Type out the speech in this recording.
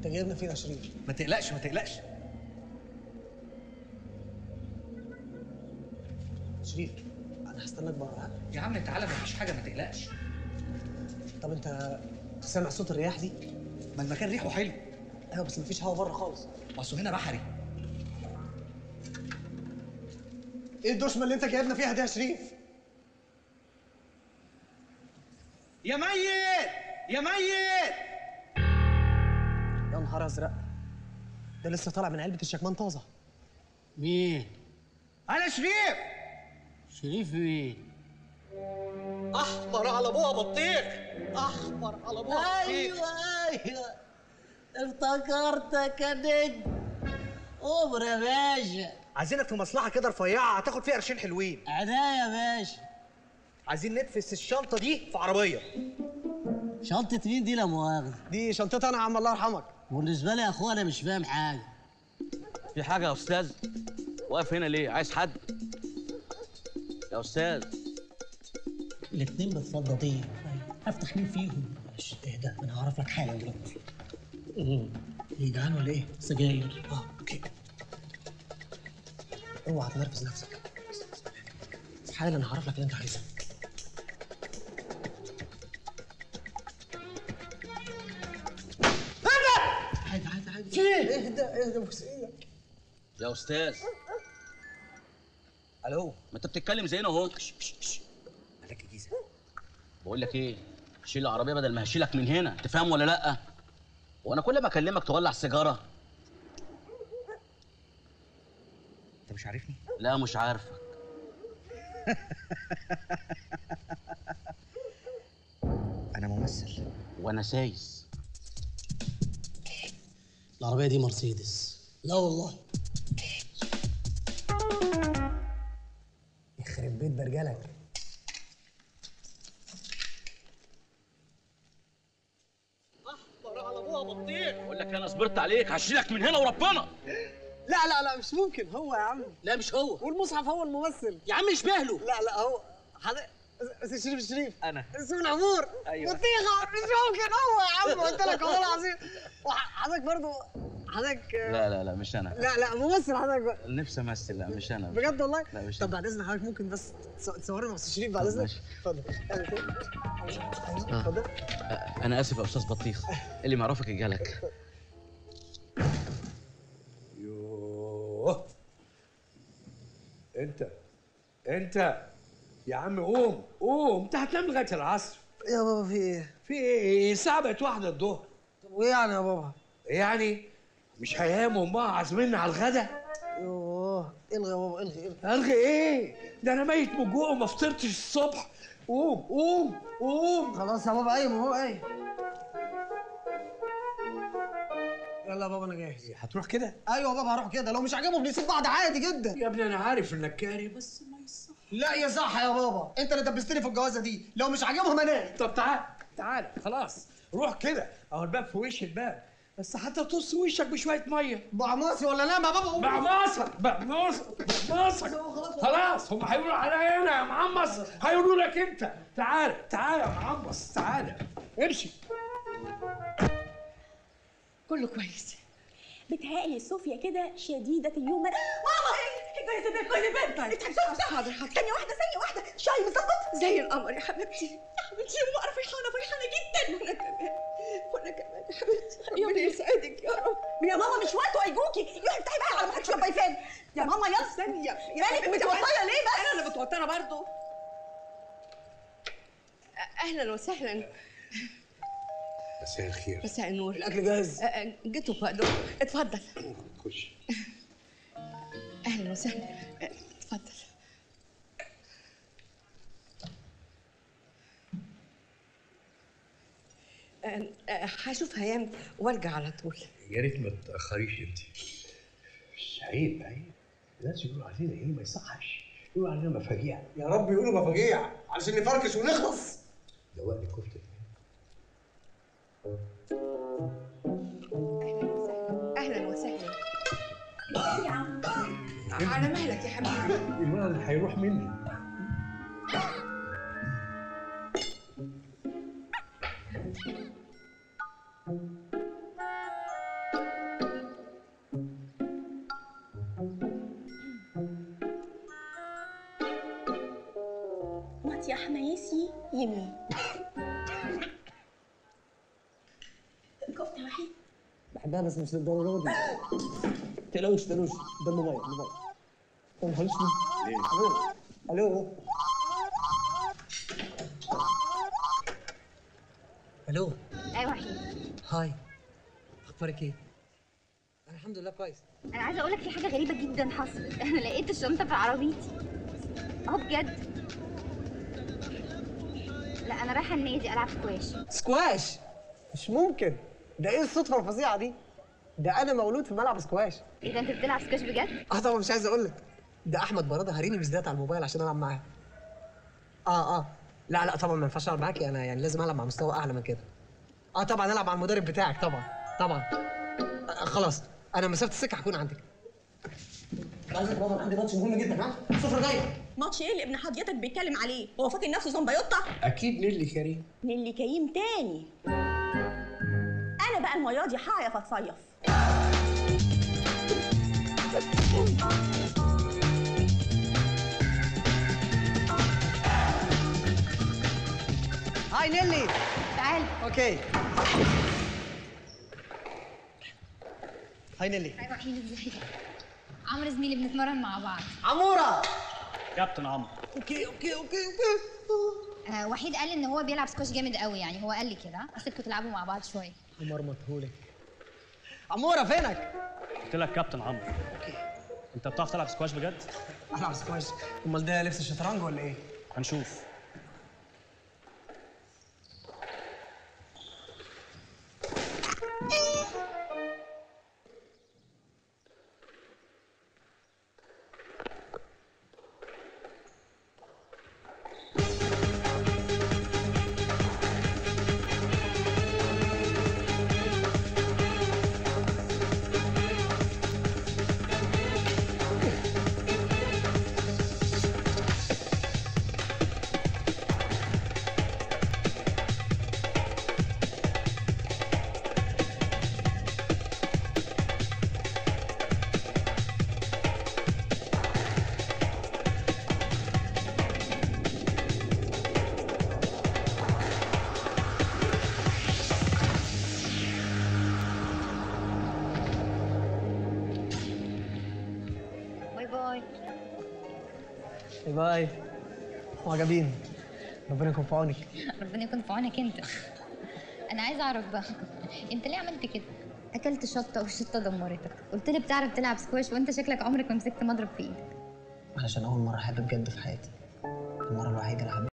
انت جايبنا فين يا شريف ما تقلقش ما تقلقش شريف انا هستناك بره ها يا عم تعالى مفيش حاجه ما تقلقش طب انت سامع صوت الرياح دي ما المكان ريحه حلو ايوه بس مفيش هوا بره خالص اصل هنا بحري ايه الدشمه اللي انت جايبنا فيها دي يا شريف يا ميت يا ميت يا نهار ازرق ده لسه طالع من علبه الشكمان طازه مين؟ انا شريف شريف مين؟ احمر على ابوها بطيخ احمر على ابوها ايوه ايوه افتكرتك يا نجم عمر يا باشا عايزينك في مصلحه كده رفيعه هتاخد فيها قرشين حلوين عناية يا باشا عايزين ندفس الشنطه دي في عربيه شنطة مين دي لا مؤاخذة دي شنطتي انا يا عم الله يرحمك بالنسبة لي يا اخويا انا مش فاهم حاجة في حاجة يا أستاذ؟ واقف هنا ليه؟ عايز حد؟ يا أستاذ الاتنين متفضلين افتح مين فيهم؟ معلش اهدى انا هعرف لك حالا دلوقتي ايه جعان ولا ايه؟ سجاير اه اوكي اوعى تنرفز نفسك حالا انا هعرف لك اللي انت عايزه عادي عادي عادي في اهدى اهدى بوس ايدك يا أستاذ الو ما أنت بتتكلم زينا أهو مالك الجيزه بقول لك إيه؟ شيل العربية بدل ما هشيلك من هنا تفهم ولا لأ؟ وأنا كل ما أكلمك تولع سيجارة انت مش عارفني لا مش عارفك انا ممثل وأنا سايس العربية دي مرسيدس لا والله يخرب بيت برجلك بقول لك أنا صبرت عليك هشيلك من هنا وربنا لا لا لا مش ممكن هو يا عم لا مش هو والمصحف هو الممثل يا عم اشبه له لا لا هو حضرتك بس شريف الشريف انا اسمه العمور أيوة. بطيخه مش ممكن هو يا عم قلت لك والله العظيم وحضرتك برضه حضرتك لا لا لا مش أنا لا لا ممثل حضرتك نفسي أمثل لا مش أنا بجد والله لا، مش طب أنا. بعد اذن حضرتك ممكن بس تص- تصورني مع استاذ شريف بعد طب اذنك ماشي. اتفضل اعمل كده. أيوة، اتفضل أنا آسف يا أستاذ بطيخ اللي معرفك جالك يوه انت انت يا عم قوم قوم انت هتنام لغايه العصر يا بابا في ايه؟ في ايه الساعه بقت واحدة الظهر طب وايه يعني يا بابا؟ يعني مش هياموا امها عازميننا على الغدا يوه الغي يا بابا الغي الغي الغي ايه ده انا ميت من الجوع وما فطرتش الصبح قوم قوم قوم خلاص يا بابا ايوه ما هو ايه يلا يا بابا انا جاهز هتروح كده ايوه يا بابا هروح كده لو مش عاجبهم نسيب بعض عادي جدا يا ابني انا عارف انك كاري بس ما يصح لا يا صح يا بابا انت اللي دبستني في الجوازه دي لو مش عاجبهم انام طب تعال تعال خلاص روح كده اهو الباب في وش الباب بس حتى تص وشك بشويه ميه بعماصي ولا نام يا بابا بعماصك بعماصك بعماصك خلاص هم هيقولوا عليا انا يا معمص هيقولوا لك انت تعال تعال يا معمص تعال امشي كله كويس بتهيألي صوفيا كده شديدة اليوم ماما كويس ده كويس بنت حاضر حاضر ثانية واحدة ثانية واحدة شاي مظبط زي القمر يا حبيبتي يا حبيبتي يا ماما أنا فرحانة فرحانة جدا وأنا كمان وأنا كمان يا حبيبتي ربنا يسعدك يا رب يا ماما مش وقته هيجوكي يا افتحي بقى على ما حدش يبقى فين يا ماما يلا ثانية مالك متوترة ليه بس أنا اللي متوترة برضه اهلا وسهلا مساء الخير مساء النور الاكل جاهز أ- أ- جيتوا في وقته اتفضل خش اهلا وسهلا أ- اتفضل أ- أ- هشوف هيام وارجع على طول يا ريت ما تاخريش انت مش عيب عيب الناس يقولوا علينا ايه ما يصحش يقولوا علينا مفاجيع يا رب يقولوا مفاجيع علشان نفركش ونخلص دوقني كفته اهلا وسهلا على مهلك يا حبيبي الولد هيروح مني الكفته يا وحيد بحبها بس مش للدرجه دي تقلقوش تقلقوش ده الموبايل الموبايل ما تخليش ليه؟ الو الو الو ايوه وحيد هاي اخبارك ايه؟ انا الحمد لله كويس انا عايزه اقول لك في حاجه غريبه جدا حصلت انا لقيت الشنطه في عربيتي اهو بجد لا انا رايحه النادي العب سكواش سكواش مش ممكن ده ايه الصدفه الفظيعه دي؟ ده انا مولود في ملعب سكواش ايه ده انت بتلعب سكواش بجد اه طبعا مش عايز اقول لك ده احمد براده هريني بالذات على الموبايل عشان العب معاه اه اه لا لا طبعا ما ينفعش العب معاكي انا يعني لازم العب مع مستوى اعلى من كده اه طبعا العب مع المدرب بتاعك طبعا طبعا آه خلاص انا مسافه السكه هكون عندك عايزك بابا عندي ماتش مهم جدا ها صفر جاي ماتش ايه اللي ابن حضرتك بيتكلم عليه هو فاكر نفسه زنبيوطه اكيد نيلي كريم نيلي كريم تاني انا بقى المره دي هعرف اتصيف هاي نيلي تعال اوكي هاي نيلي ايوه وحيد ازيك عمرو زميلي بنتمرن مع بعض عموره كابتن عمرو اوكي اوكي اوكي اوكي آه وحيد قال ان هو بيلعب سكواش جامد قوي يعني هو قال لي كده اسيبكم تلعبوا مع بعض شويه مرمطهولك عموره فينك؟ قلت لك كابتن عمرو انت بتعرف تلعب سكواش بجد؟ العب سكواش امال ده لبس الشطرنج ولا ايه؟ هنشوف باي باي باي باي معجبين ربنا يكون في عونك ربنا يكون في عونك انت انا عايزه اعرف بقى انت ليه عملت كده اكلت شطه والشطه دمرتك قلت لي بتعرف تلعب سكواش وانت شكلك عمرك ما مسكت مضرب في ايدك علشان اول مره احب بجد في حياتي المره الوحيده اللي حبيت